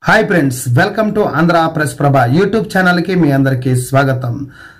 hi friends welcome to Andhra press Prabha YouTube ఛానల్కి మీ అందరికీ స్వాగతం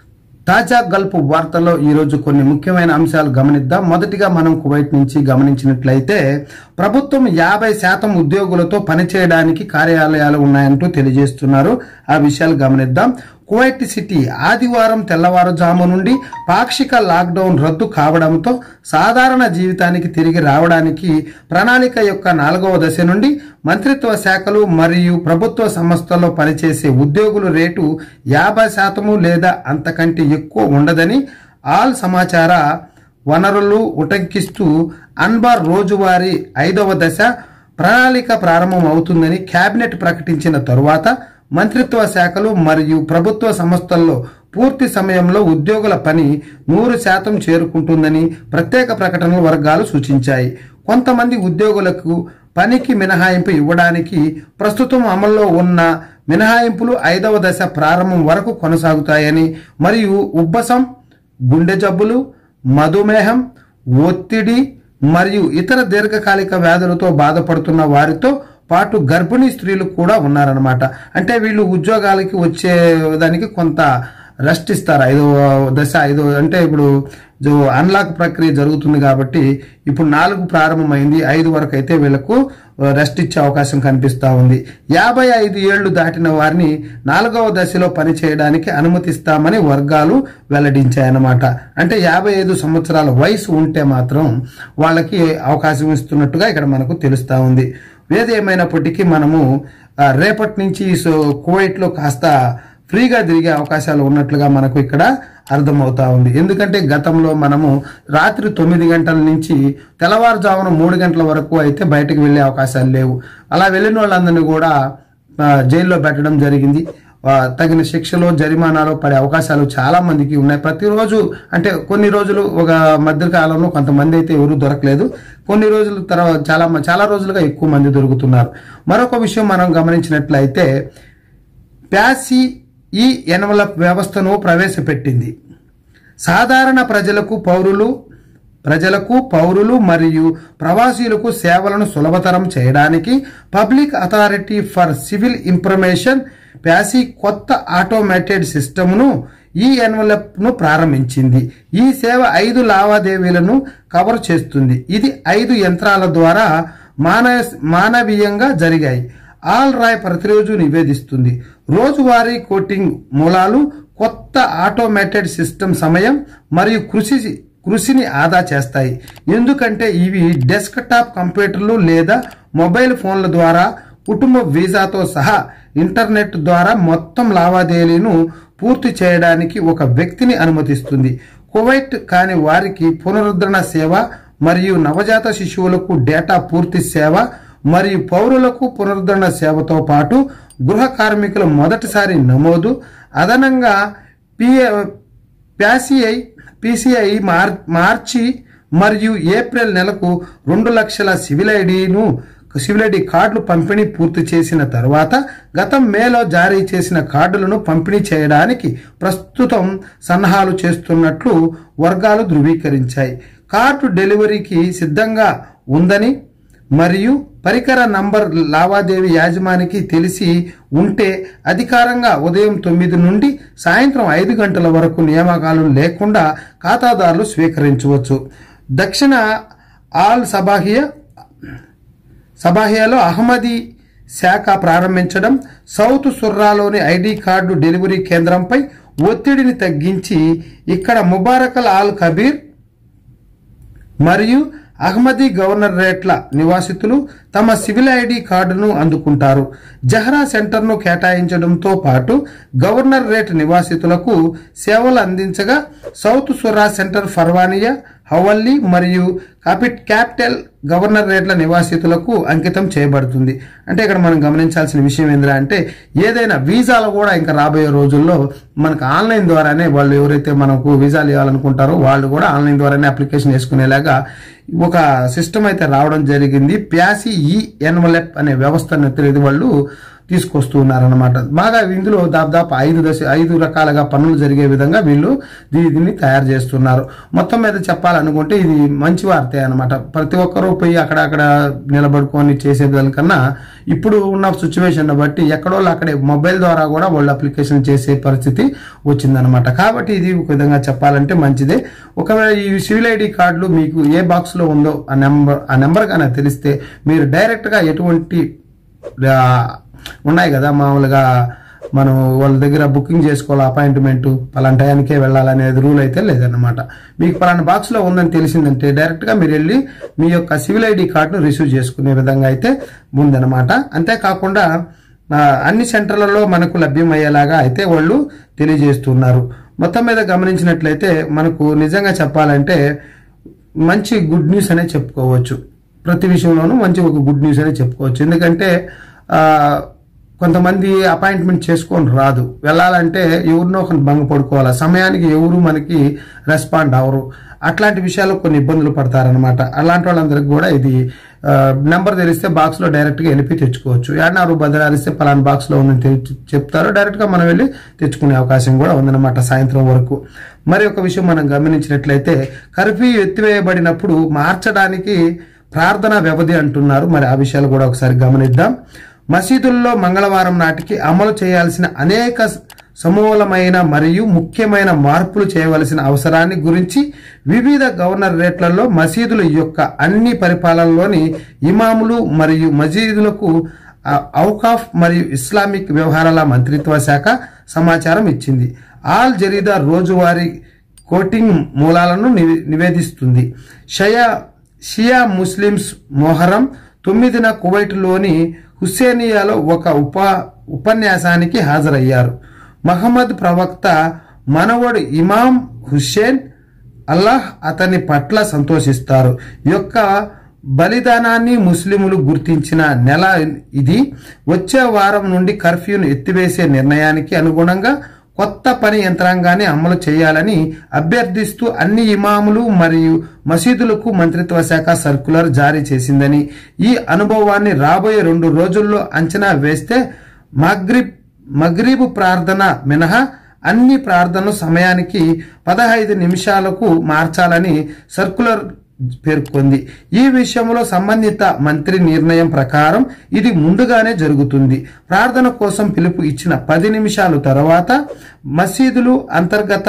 తాజా గల్ఫ్ వార్తల్లో ఈరోజు కొన్ని ముఖ్యమైన అంశాలు గమనిద్దాం మొదటిగా మనం కువైట్ నుంచి గమనించినట్లయితే ప్రభుత్వం యాభై శాతం ఉద్యోగులతో పనిచేయడానికి కార్యాలయాలు ఉన్నాయంటూ తెలియజేస్తున్నారు ఆ విషయాలు గమనిద్దాం కువైట్ సిటీ ఆదివారం తెల్లవారుజాము నుండి పాక్షిక లాక్డౌన్ రద్దు కావడంతో సాధారణ జీవితానికి తిరిగి రావడానికి ప్రణాళిక యొక్క నాలుగవ దశ నుండి మంత్రిత్వ శాఖలు మరియు ప్రభుత్వ సంస్థల్లో పనిచేసే ఉద్యోగుల రేటు యాభై శాతము లేదా అంతకంటే ఎక్కువ ఉండదని ఆల్ సమాచార వనరులు ఉటంకిస్తూ అన్బార్ రోజువారీ ఐదవ దశ ప్రణాళిక ప్రారంభం అవుతుందని కేబినెట్ ప్రకటించిన తరువాత మంత్రిత్వ శాఖలు మరియు ప్రభుత్వ సంస్థల్లో పూర్తి సమయంలో ఉద్యోగుల పని నూరు శాతం చేరుకుంటుందని ప్రత్యేక ప్రకటనల వర్గాలు సూచించాయి కొంతమంది ఉద్యోగులకు పనికి మినహాయింపు ఇవ్వడానికి ప్రస్తుతం అమల్లో ఉన్న మినహాయింపులు ఐదవ దశ ప్రారంభం వరకు కొనసాగుతాయని మరియు ఉబ్బసం గుండె జబ్బులు మధుమేహం ఒత్తిడి మరియు ఇతర దీర్ఘకాలిక వ్యాధులతో బాధపడుతున్న వారితో పాటు గర్భిణీ స్త్రీలు కూడా ఉన్నారనమాట అంటే వీళ్ళు ఉద్యోగాలకి వచ్చే దానికి కొంత రెస్ట్ ఇస్తారు ఐదో దశ ఐదో అంటే ఇప్పుడు జో అన్లాక్ ప్రక్రియ జరుగుతుంది కాబట్టి ఇప్పుడు నాలుగు ప్రారంభమైంది ఐదు వరకు అయితే వీళ్ళకు రెస్ట్ ఇచ్చే అవకాశం కనిపిస్తూ ఉంది యాభై ఐదు ఏళ్లు దాటిన వారిని నాలుగవ దశలో పనిచేయడానికి అనుమతిస్తామని వర్గాలు వెల్లడించాయన్నమాట అంటే యాభై ఐదు సంవత్సరాల వయసు ఉంటే మాత్రం వాళ్ళకి అవకాశం ఇస్తున్నట్టుగా ఇక్కడ మనకు తెలుస్తూ ఉంది ఏది ఏమైనప్పటికీ మనము ఆ, రేపటి నుంచి సో కువైట్లో కాస్త ఫ్రీగా తిరిగే అవకాశాలు ఉన్నట్లుగా మనకు ఇక్కడ అర్థమవుతా ఉంది ఎందుకంటే గతంలో మనము రాత్రి తొమ్మిది గంటల నుంచి తెల్లవారుజామున మూడు గంటల వరకు అయితే బయటకు వెళ్ళే అవకాశాలు లేవు అలా వెళ్ళిన వాళ్ళందరినీ కూడా ఆ, జైల్లో పెట్టడం జరిగింది ఆ, తగిన శిక్షలో జరిమానాలో పడే అవకాశాలు చాలా మందికి ఉన్నాయి ప్రతిరోజు అంటే కొన్ని రోజులు ఒక మధ్య కాలంలో కొంతమంది అయితే ఎవరు దొరకలేదు కొన్ని రోజుల తర్వాత చాలా మ- చాలా రోజులుగా ఎక్కువ మంది దొరుకుతున్నారు మరొక విషయం మనం గమనించినట్లయితే ప్యాసి ఈ ఎన్వలప్ వ్యవస్థను ప్రవేశపెట్టింది సాధారణ ప్రజలకు పౌరులు ప్రజలకు పౌరులు మరియు ప్రవాసీలకు సేవలను సులభతరం చేయడానికి public authority for civil information PACI కొత్త ఆటోమేటెడ్ సిస్టమ్ను ఈ ఎన్వలప్ను ప్రారంభించింది ఈ సేవ ఐదు లావాదేవీలను కవర్ చేస్తుంది ఇది ఐదు యంత్రాల ద్వారా మాన మానవీయంగా జరిగాయి ఆల్ రాయ్ ప్రతిరోజు నివేదిస్తుంది రోజువారీ కోటింగ్ మూలాలు కొత్త ఆటోమేటెడ్ సిస్టమ్ సమయం మరియు కృషి కృషిని ఆదా చేస్తాయి ఎందుకంటే ఇవి డెస్క్ టాప్ కంప్యూటర్లు లేదా మొబైల్ ఫోన్ల ద్వారా కుటుంబ వీసాతో సహా ఇంటర్నెట్ ద్వారా మొత్తం లావాదేవీలను పూర్తి చేయడానికి ఒక వ్యక్తిని అనుమతిస్తుంది కువైట్ కాని వారికి పునరుద్ధరణ సేవ మరియు నవజాత శిశువులకు డేటా పూర్తి సేవ మరియు పౌరులకు పునరుద్ధరణ సేవతో పాటు గృహ కార్మికుల మొదటిసారి నమోదు అదనంగా పిఏ ప్యాసిఐ పిసిఐ మార్ మార్చి మరియు ఏప్రిల్ నెలకు రెండు లక్షల సివిల్ ఐడిను సివిల్ ఐడి కార్డులు పంపిణీ పూర్తి చేసిన తర్వాత గతం మేలో జారీ చేసిన కార్డులను పంపిణీ చేయడానికి ప్రస్తుతం సన్నాహాలు చేస్తున్నట్లు వర్గాలు ధృవీకరించాయి కార్డు డెలివరీకి సిద్ధంగా ఉందని మరియు పరికర నంబర్ లావాదేవీ యాజమానికి తెలిసి ఉంటే అధికారంగా ఉదయం తొమ్మిది నుండి సాయంత్రం ఐదు గంటల వరకు నియామకాలు లేకుండా ఖాతాదారులు స్వీకరించవచ్చు దక్షిణ ఆల్ సబాహియా సబాహియాలో అహ్మదీ శాఖ ప్రారంభించడం సౌత్ సుర్రాలోని ఐడి కార్డు డెలివరీ కేంద్రంపై ఒత్తిడిని తగ్గించి ఇక్కడ ముబారకల్ ఆల్ కబీర్ మరియు అహ్మదీ గవర్నరేట్ల నివాసితులు తమ సివిల్ ఐడి కార్డును అందుకుంటారు జహ్రా సెంటర్ను కేటాయించడంతో పాటు గవర్నరేట్ నివాసితులకు సేవలు అందించగా సౌత్ సురా సెంటర్ ఫర్వానియా హవల్లీ మరియు కాపిట్ క్యాపిటల్ గవర్నరేట్ల నివాసితులకు అంకితం చేయబడుతుంది అంటే ఇక్కడ మనం గమనించాల్సిన విషయం ఏంద్రా అంటే ఏదైనా వీసాలు కూడా ఇంకా రాబోయే రోజుల్లో మనకు ఆన్లైన్ ద్వారానే వాళ్ళు ఎవరైతే మనకు వీసాలు ఇవ్వాలనుకుంటారో వాళ్ళు కూడా ఆన్లైన్ ద్వారానే అప్లికేషన్ వేసుకునేలాగా ఒక సిస్టమ్ అయితే రావడం జరిగింది ప్యాసి ఈ ఎన్వలెప్ అనే వ్యవస్థను తెలియదు వాళ్ళు తీసుకొస్తూ ఉన్నారనమాట బాగా ఇందులో దాదాపు ఐదు దశ ఐదు రకాలుగా పనులు జరిగే విధంగా వీళ్ళు దీ- దీన్ని తయారు చేస్తున్నారు మొత్తం మీద చెప్పాలనుకుంటే ఇది మంచి వార్తే అనమాట ప్రతి ఒక్కరూ పోయి అక్కడ అక్కడ నిలబడుకొని చేసేదానికన్నా ఇప్పుడు ఉన్న సిచ్యువేషన్ బట్టి ఎక్కడో అక్కడే మొబైల్ ద్వారా కూడా వాళ్ళు అప్లికేషన్ చేసే పరిస్థితి వచ్చిందనమాట కాబట్టి ఇది ఒక విధంగా చెప్పాలంటే మంచిదే ఒకవేళ ఈ సివిల్ ఐడి కార్డులు మీకు ఏ బాక్స్ లో ఉందో ఆ నెంబర్ ఆ నెంబర్ కానీ తెలిస్తే మీరు డైరెక్ట్ గా ఎటువంటి ఆ, ఉన్నాయి కదా మామూలుగా మనం వాళ్ళ దగ్గర బుకింగ్ చేసుకోవాలి అపాయింట్మెంట్ పలానా టయానికే వెళ్ళాలనేది రూల్ అయితే లేదన్నమాట మీకు పలానా బాక్స్ లో ఉందని తెలిసిందంటే డైరెక్ట్ గా మీరు వెళ్ళి మీ యొక్క సివిల్ ఐడి కార్డును రిసీవ్ చేసుకునే విధంగా అయితే ఉందన్నమాట అంతేకాకుండా ఆ, అన్ని సెంటర్లలో మనకు లభ్యమయ్యేలాగా అయితే వాళ్ళు తెలియజేస్తున్నారు మొత్తం మీద గమనించినట్లయితే మనకు నిజంగా చెప్పాలంటే మంచి గుడ్ న్యూస్ అనే చెప్పుకోవచ్చు ప్రతి విషయంలోనూ మంచి ఒక గుడ్ న్యూస్ అనే చెప్పుకోవచ్చు ఎందుకంటే ఆ, కొంతమంది అపాయింట్మెంట్ చేసుకొని రాదు వెళ్ళాలంటే ఎవరినో ఒకరిని భంగ పడుకోవాలి సమయానికి ఎవరు మనకి రెస్పాండ్ అవరు అట్లాంటి విషయాల్లో కొన్ని ఇబ్బందులు పడతారనమాట అలాంటి వాళ్ళందరికీ కూడా ఇది నెంబర్ తెలిస్తే బాక్స్ లో డైరెక్ట్ గా వెళ్ళి తెచ్చుకోవచ్చు ఏడన్నారు బదిలారిస్తే పలానా బాక్స్ లో ఉందని తె- చెప్తారు డైరెక్ట్ గా మనం వెళ్ళి తెచ్చుకునే అవకాశం కూడా ఉందన్నమాట సాయంత్రం వరకు మరి ఒక విషయం మనం గమనించినట్లయితే కర్ఫ్యూ ఎత్తివేయబడినప్పుడు మార్చడానికి ప్రార్థనా వ్యవధి అంటున్నారు మరి ఆ విషయాలు కూడా ఒకసారి గమనిద్దాం మసీదుల్లో మంగళవారం నాటికి అమలు చేయాల్సిన అనేక సమూలమైన మరియు ముఖ్యమైన మార్పులు చేయవలసిన అవసరాన్ని గురించి వివిధ గవర్నరేట్లలో మసీదుల యొక్క అన్ని పరిపాలనలోని ఇమాములు మరియు మసీదులకు ఆ, ఔకాఫ్ మరియు ఇస్లామిక్ వ్యవహారాల మంత్రిత్వ శాఖ సమాచారం ఇచ్చింది ఆల్ జరీదా రోజువారీ కోటింగ్ మూలాలను నివే- నివేదిస్తుంది షయా షియా ముస్లిమ్స్ మొహరం తొమ్మిదిన కువైట్లోని హుస్సేనియాలో ఒక ఉప ఉపన్యాసానికి హాజరయ్యారు మహమ్మద్ ప్రవక్త మనవడు ఇమాం హుస్సేన్ అల్లాహ్ అతని పట్ల సంతోషిస్తారు ఈ యొక్క బలిదానాన్ని ముస్లిములు గుర్తించిన నెల ఇది వచ్చే వారం నుండి కర్ఫ్యూను ఎత్తివేసే నిర్ణయానికి అనుగుణంగా కొత్త పని యంత్రాంగాన్ని అమలు చేయాలని అభ్యర్థిస్తూ అన్ని ఇమాములు మరియు మసీదులకు మంత్రిత్వ శాఖ సర్కులర్ జారీ చేసిందని ఈ అనుభవాన్ని రాబోయే రెండు రోజుల్లో అంచనా వేస్తే మగ్రిబ్ మగ్రీబు ప్రార్థన మినహా అన్ని ప్రార్థనలు సమయానికి పదహైదు నిమిషాలకు మార్చాలని సర్కులర్ పేర్కొంది ఈ విషయంలో సంబంధిత మంత్రి నిర్ణయం ప్రకారం ఇది ముందుగానే జరుగుతుంది ప్రార్థన కోసం పిలుపు ఇచ్చిన పది నిమిషాల తర్వాత మసీదులు అంతర్గత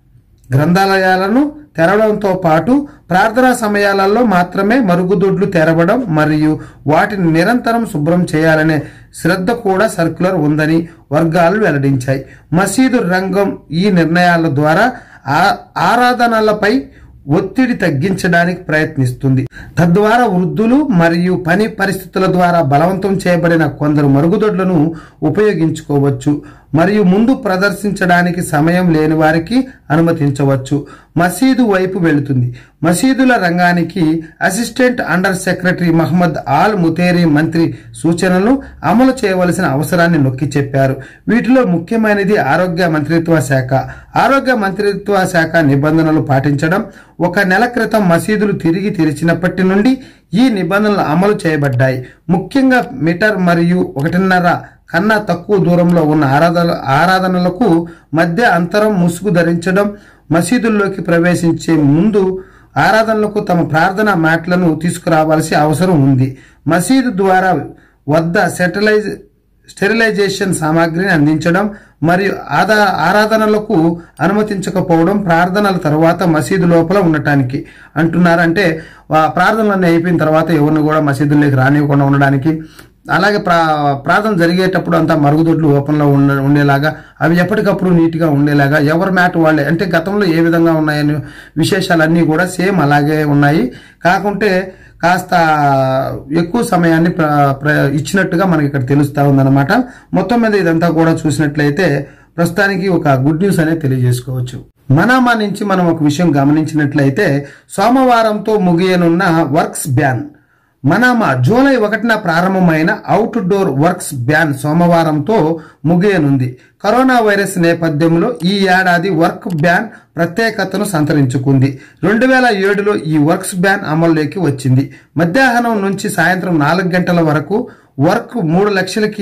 గ్రంథాలయాలను తెరవడంతో పాటు ప్రార్థనా సమయాలలో మాత్రమే మరుగుదొడ్లు తెరవడం మరియు వాటిని నిరంతరం శుభ్రం చేయాలనే శ్రద్ధ కూడా సర్క్యులర్ ఉందని వర్గాలు వెల్లడించాయి మసీదు రంగం ఈ నిర్ణయాల ద్వారా ఆ- ఆరాధనలపై ఒత్తిడి తగ్గించడానికి ప్రయత్నిస్తుంది తద్వారా వృద్ధులు మరియు పని పరిస్థితుల ద్వారా బలవంతం చేయబడిన కొందరు మరుగుదొడ్లను ఉపయోగించుకోవచ్చు మరియు ముందు ప్రదర్శించడానికి సమయం లేని వారికి అనుమతించవచ్చు మసీదు వైపు వెళుతుంది మసీదుల రంగానికి assistant under secretary Mohammed Al Muteri మంత్రి సూచనలు అమలు చేయవలసిన అవసరాన్ని నొక్కి చెప్పారు వీటిలో ముఖ్యమైనది ఆరోగ్య మంత్రిత్వ శాఖ ఆరోగ్య మంత్రిత్వ శాఖ నిబంధనలు పాటించడం ఒక నెల క్రితం మసీదులు తిరిగి తెరిచినప్పటి నుండి ఈ నిబంధనలు అమలు చేయబడ్డాయి ముఖ్యంగా మీటర్ మరియు ఒకటిన్నర కన్నా తక్కువ దూరంలో ఉన్న ఆరాధన ఆరాధనలకు మధ్య అంతరం ముసుగు ధరించడం మసీదుల్లోకి ప్రవేశించే ముందు ఆరాధనలకు తమ ప్రార్థనా మ్యాట్లను తీసుకురావాల్సి అవసరం ఉంది మసీదు ద్వారా వద్ద సెటిలైజ్ స్టెరిలైజేషన్ సామాగ్రిని అందించడం మరియు ఆదా ఆరాధనలకు అనుమతించకపోవడం ప్రార్థనల తర్వాత మసీదు లోపల ఉండటానికి అంటున్నారంటే ఆ ప్రార్థనలన్నీ అయిపోయిన తర్వాత ఎవరిని కూడా మసీదుల్లోకి రానివ్వకుండా ఉండడానికి అలాగే ప్రా ప్రార్థన జరిగేటప్పుడు అంతా మరుగుదొడ్లు ఓపెన్లో ఉండ ఉండేలాగా అవి ఎప్పటికప్పుడు నీట్గా ఉండేలాగా ఎవరి మ్యాట్ వాళ్ళే అంటే గతంలో ఏ విధంగా ఉన్నాయని విశేషాలన్నీ కూడా సేమ్ అలాగే ఉన్నాయి కాకుంటే కాస్త ఎక్కువ సమయాన్ని ప్ర ప్ర ఇచ్చినట్టుగా మనకి ఇక్కడ తెలుస్తా ఉందన్నమాట మొత్తం మీద ఇదంతా కూడా చూసినట్లయితే ప్రస్తుతానికి ఒక గుడ్ న్యూస్ అనేది తెలియజేసుకోవచ్చు మనామా నుంచి మనం ఒక విషయం గమనించినట్లయితే సోమవారంతో ముగియనున్న వర్క్స్ బ్యాన్ మనామా జూలై ఒకటిన ప్రారంభమైన అవుట్ డోర్ వర్క్స్ బ్యాన్ సోమవారంతో ముగియనుంది కరోనా వైరస్ నేపథ్యంలో ఈ ఏడాది వర్క్ బ్యాన్ ప్రత్యేకతను సంతరించుకుంది రెండు వేల ఏడులో ఈ వర్క్స్ బ్యాన్ అమల్లోకి వచ్చింది మధ్యాహ్నం నుంచి సాయంత్రం నాలుగు గంటల వరకు వర్క్ మూడు లక్షలకి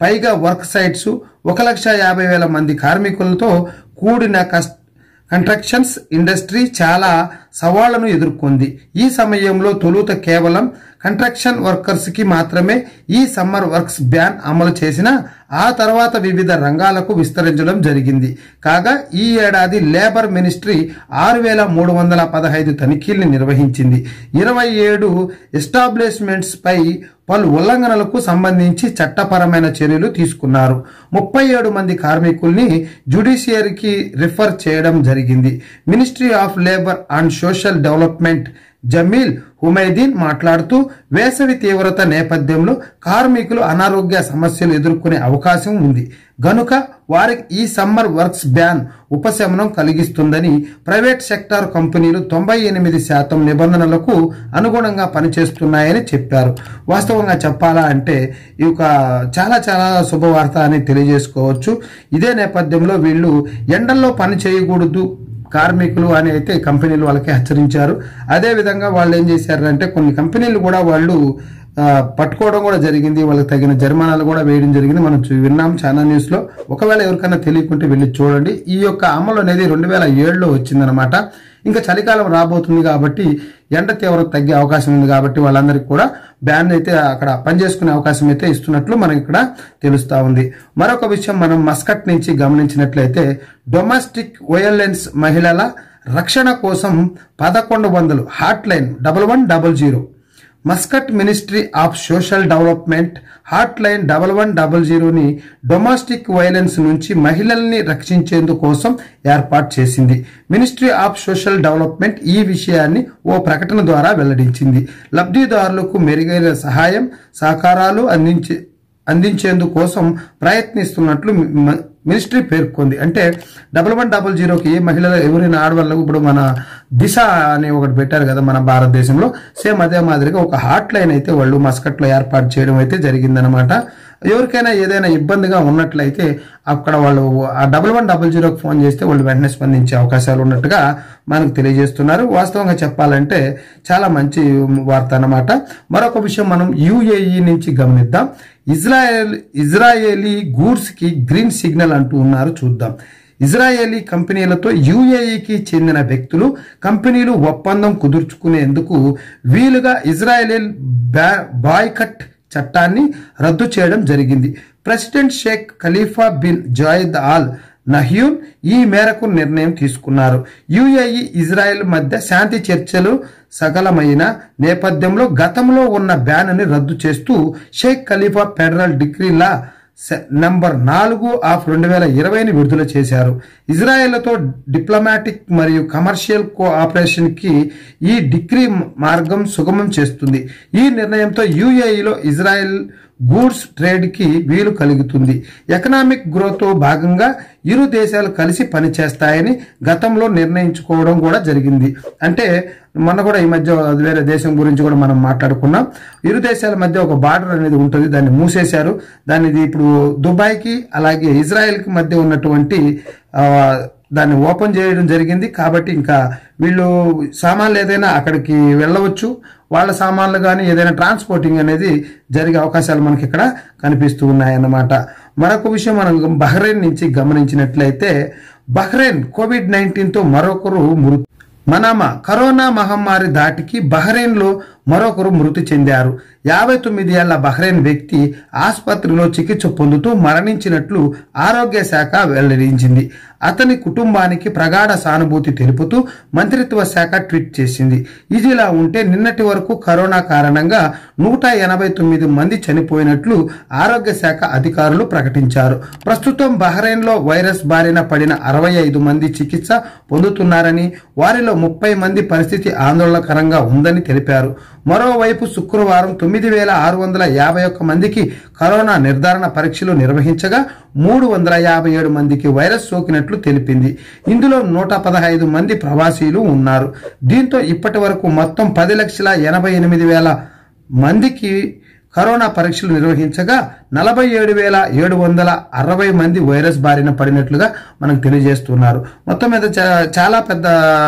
పైగా వర్క్ సైట్స్ ఒక లక్ష యాభై వేల మంది కార్మికులతో కూడిన కష్ట కన్స్ట్రక్షన్స్ ఇండస్ట్రీ చాలా సవాళ్లను ఎదుర్కొంది ఈ సమయంలో తొలుత కేవలం కన్స్ట్రక్షన్ వర్కర్స్ కి మాత్రమే ఈ సమ్మర్ వర్క్స్ బ్యాన్ అమలు చేసిన ఆ తర్వాత వివిధ రంగాలకు విస్తరించడం జరిగింది కాగా ఈ ఏడాది లేబర్ మినిస్ట్రీ ఆరు వేల మూడు వందల పదహైదు తనిఖీల్ని నిర్వహించింది ఇరవై ఏడు ఎస్టాబ్లిష్మెంట్స్ పై పలు ఉల్లంఘనలకు సంబంధించి చట్టపరమైన చర్యలు తీసుకున్నారు ముప్పై ఏడు మంది కార్మికుల్ని జ్యుడిషియరీకి రిఫర్ చేయడం జరిగింది ministry of labour and social development Jamil Humaidan మాట్లాడుతూ వేసవి తీవ్రత నేపథ్యంలో కార్మికులు అనారోగ్య సమస్యలు ఎదుర్కొనే అవకాశం ఉంది గనుక వారికి ఈ సమ్మర్ వర్క్స్ బ్యాన్ ఉపశమనం కలిగిస్తుందని ప్రైవేట్ సెక్టార్ కంపెనీలు తొంభై ఎనిమిది శాతం నిబంధనలకు అనుగుణంగా పనిచేస్తున్నాయని చెప్పారు వాస్తవంగా చెప్పాలా అంటే ఈ యొక్క చాలా చాలా శుభవార్త అని తెలియజేసుకోవచ్చు ఇదే నేపథ్యంలో వీళ్ళు ఎండల్లో పని చేయకూడదు కార్మికులు అని అయితే కంపెనీలు వాళ్ళకి హెచ్చరించారు అదే విధంగా వాళ్ళు ఏం చేశారంటే కొన్ని కంపెనీలు కూడా వాళ్ళు ఆ, పట్టుకోవడం కూడా జరిగింది వాళ్ళకి తగిన జరిమానాలు కూడా వేయడం జరిగింది మనం చూ- విన్నాం చాలా న్యూస్ లో ఒకవేళ ఎవరికైనా తెలియకుంటే వెళ్ళి చూడండి ఈ యొక్క అమలు అనేది రెండు వేల ఏడులో వచ్చిందనమాట ఇంకా చలికాలం రాబోతుంది కాబట్టి ఎండ తీవ్రత తగ్గే అవకాశం ఉంది కాబట్టి వాళ్ళందరికీ కూడా బ్యాన్ అయితే అక్కడ పనిచేసుకునే అవకాశం అయితే ఇస్తున్నట్లు మనకి ఇక్కడ తెలుస్తా ఉంది మరొక విషయం మనం మస్కట్ నుంచి గమనించినట్లయితే డొమెస్టిక్ వయలెన్స్ మహిళల రక్షణ కోసం పదకొండు వందలు hotline double one double zero Muscat ministry of social development hotline double one double జీరోని డొమెస్టిక్ వైలెన్స్ నుంచి మహిళల్ని రక్షించేందుకోసం ఏర్పాటు చేసింది మినిస్ట్రీ ఆఫ్ సోషల్ డెవలప్మెంట్ ఈ విషయాన్ని ఓ ప్రకటన ద్వారా వెల్లడించింది లబ్ధిదారులకు మెరుగైన సహాయం సహకారాలు అందించే అందించేందుకోసం ప్రయత్నిస్తున్నట్లు మి- మినిస్ట్రీ పేర్కొంది అంటే డబల్ వన్ డబల్ జీరోకి ఏ మహిళలు ఎవరైనా ఆడవాళ్ళకు ఇప్పుడు మన దిశ అని ఒకటి పెట్టారు కదా మన భారతదేశంలో సేమ్ అదే మాదిరిగా ఒక హాట్ లైన్ అయితే వాళ్ళు మస్కట్లో ఏర్పాటు చేయడం అయితే జరిగిందనమాట ఎవరికైనా ఏదైనా ఇబ్బందిగా ఉన్నట్లయితే అక్కడ వాళ్ళు ఆ డబల్ వన్ డబల్ జీరోకి ఫోన్ చేస్తే వాళ్ళు వెంటనే స్పందించే అవకాశాలు ఉన్నట్టుగా మనకు తెలియజేస్తున్నారు వాస్తవంగా చెప్పాలంటే చాలా మంచి వార్త అన్నమాట మరొక విషయం మనం యుఏఈ నుంచి గమనిద్దాం ఇజ్రాయెల్ ఇజ్రాయేలీ గూడ్స్ కి గ్రీన్ సిగ్నల్ అంటూ ఉన్నారు చూద్దాం ఇజ్రాయేలీ కంపెనీలతో యుఏఈకి చెందిన వ్యక్తులు కంపెనీలు ఒప్పందం కుదుర్చుకునేందుకు వీలుగా ఇజ్రాయేల్ బ్యా- బాయ్కట్ చట్టాన్ని రద్దు చేయడం జరిగింది president Sheikh Khalifa bin Zayed Al Nahyan ఈ మేరకు నిర్ణయం తీసుకున్నారు యుఏఈ ఇజ్రాయెల్ మధ్య శాంతి చర్చలు సగలమైన నేపథ్యంలో గతంలో ఉన్న బ్యాన్ రద్దు చేస్తూ షేక్ ఖలీఫా ఫెడరల్ డిగ్రీలా సె- నంబర్ నాలుగు ఆఫ్ రెండు వేల ఇరవైని విడుదల చేశారు ఇజ్రాయెల్తో డిప్లొమాటిక్ మరియు కమర్షియల్ కోఆపరేషన్ కి ఈ డిగ్రీ మార్గం సుగమం చేస్తుంది ఈ నిర్ణయంతో యుఏఈలో ఇజ్రాయెల్ గూడ్స్ ట్రేడ్ కి వీలు కలుగుతుంది ఎకనామిక్ గ్రోత్ భాగంగా ఇరు దేశాలు కలిసి పనిచేస్తాయని గతంలో నిర్ణయించుకోవడం కూడా జరిగింది అంటే మొన్న కూడా ఈ మధ్య వేరే దేశం గురించి కూడా మనం మాట్లాడుకున్నాం ఇరు దేశాల మధ్య ఒక బార్డర్ అనేది ఉంటుంది దాన్ని మూసేశారు దాన్ని ఇది ఇప్పుడు దుబాయ్కి అలాగే ఇజ్రాయెల్కి మధ్య ఉన్నటువంటి ఆ, దాన్ని ఓపెన్ చేయడం జరిగింది కాబట్టి ఇంకా వీళ్ళు సామాన్లు ఏదైనా అక్కడికి వెళ్ళవచ్చు వాళ్ళ సామాన్లు కానీ ఏదైనా ట్రాన్స్పోర్టింగ్ అనేది జరిగే అవకాశాలు మనకి ఇక్కడ కనిపిస్తూ ఉన్నాయన్నమాట మరొక విషయం మనం బహ్రెయిన్ నుంచి గమనించినట్లయితే బహ్రెయిన్ కోవిడ్ నైన్టీన్తో మరొకరు మృతి మనామా కరోనా మహమ్మారి దాటికి బహ్రెయిన్లో మరొకరు మృతి చెందారు యాభై తొమ్మిది ఏళ్ల బహ్రెయిన్ వ్యక్తి ఆసుపత్రిలో చికిత్స పొందుతూ మరణించినట్లు ఆరోగ్య శాఖ వెల్లడించింది అతని కుటుంబానికి ప్రగాఢ సానుభూతి తెలుపుతూ మంత్రిత్వ శాఖ ట్వీట్ చేసింది ఇదిలా ఉంటే నిన్నటి వరకు కరోనా కారణంగా నూట ఎనభై తొమ్మిది మంది చనిపోయినట్లు ఆరోగ్య శాఖ అధికారులు ప్రకటించారు ప్రస్తుతం బహ్రెయిన్లో వైరస్ బారిన పడిన అరవై ఐదు మంది చికిత్స పొందుతున్నారని వారిలో ముప్పై మంది పరిస్థితి ఆందోళనకరంగా ఉందని తెలిపారు మరోవైపు శుక్రవారం తొమ్మిది వేల ఆరు వందల యాభై ఒక్క మందికి కరోనా నిర్ధారణ పరీక్షలు నిర్వహించగా మూడు వందల యాభై ఏడు మందికి వైరస్ సోకినట్లు తెలిపింది ఇందులో నూట పదహైదు మంది ప్రవాసీలు ఉన్నారు దీంతో ఇప్పటి వరకు మొత్తం పది లక్షల ఎనభై ఎనిమిది వేల మందికి కరోనా పరీక్షలు నిర్వహించగా నలభై ఏడు వేల ఏడు వందల అరవై మంది వైరస్ బారిన పడినట్లుగా మనకు తెలియజేస్తున్నారు మొత్తం మీద చా- చాలా పెద్ద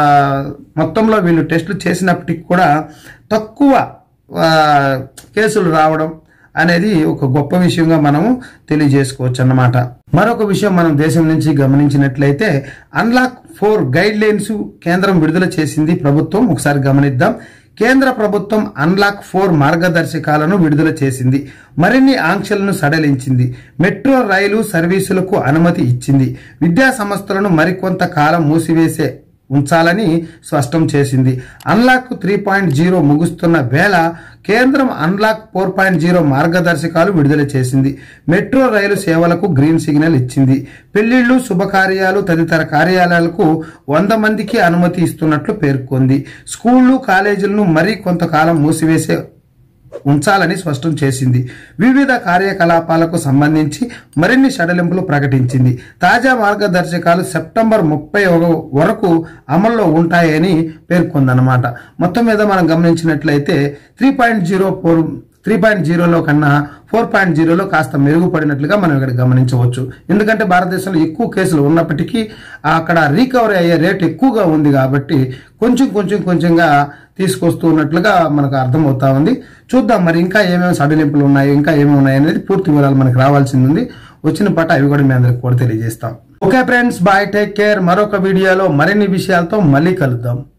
మొత్తంలో వీళ్ళు టెస్టులు చేసినప్పటికీ కూడా తక్కువ ఆ, కేసులు రావడం అనేది ఒక గొప్ప విషయంగా మనము తెలియజేసుకోవచ్చు అన్నమాట మరొక విషయం మనం దేశం నుంచి గమనించినట్లయితే అన్లాక్ ఫోర్ గైడ్ లైన్స్ కేంద్రం విడుదల చేసింది ప్రభుత్వం ఒకసారి గమనిద్దాం కేంద్ర ప్రభుత్వం అన్లాక్ ఫోర్ మార్గదర్శకాలను విడుదల చేసింది మరిన్ని ఆంక్షలను సడలించింది మెట్రో రైలు సర్వీసులకు అనుమతి ఇచ్చింది విద్యా సంస్థలను మరికొంత కాలం మూసివేసే ఉంచాలని స్పష్టం చేసింది అన్లాక్ త్రీ పాయింట్ జీరో ముగుస్తున్న వేళ కేంద్రం అన్లాక్ ఫోర్ పాయింట్ జీరో మార్గదర్శకాలు విడుదల చేసింది మెట్రో రైలు సేవలకు గ్రీన్ సిగ్నల్ ఇచ్చింది పెళ్లిళ్లు శుభకార్యాలు తదితర కార్యాలయాలకు వంద మందికి అనుమతి ఇస్తున్నట్లు పేర్కొంది స్కూళ్లు కాలేజీలను మరీ కొంతకాలం మూసివేసే ఉంచాలని స్పష్టం చేసింది వివిధ కార్యకలాపాలకు సంబంధించి మరిన్ని సడలింపులు ప్రకటించింది తాజా మార్గదర్శకాలు సెప్టెంబర్ ముప్పై వరకు అమల్లో ఉంటాయని పేర్కొందన్నమాట మొత్తం మీద మనం గమనించినట్లయితే three point zero four three point జీరోలో కన్నా ఫోర్ పాయింట్ జీరోలో కాస్త మెరుగుపడినట్లుగా మనం ఇక్కడ గమనించవచ్చు ఎందుకంటే భారతదేశంలో ఎక్కువ కేసులు ఉన్నప్పటికీ అక్కడ రీకవరీ అయ్యే రేట్ ఎక్కువగా ఉంది కాబట్టి కొంచెం కొంచెం కొంచెంగా తీసుకొస్తూ ఉన్నట్లుగా మనకు అర్థమవుతా ఉంది చూద్దాం మరి ఇంకా ఏమేమి సడలింపులు ఉన్నాయి ఇంకా ఏమేమి ఉన్నాయి అనేది పూర్తి వివరాలు మనకు రావాల్సింది ఉంది వచ్చిన పాట అవి కూడా మీ అందరికి కూడా తెలియజేస్తాం okay friends bye take care మరొక వీడియోలో మరిన్ని విషయాలతో మళ్ళీ కలుద్దాం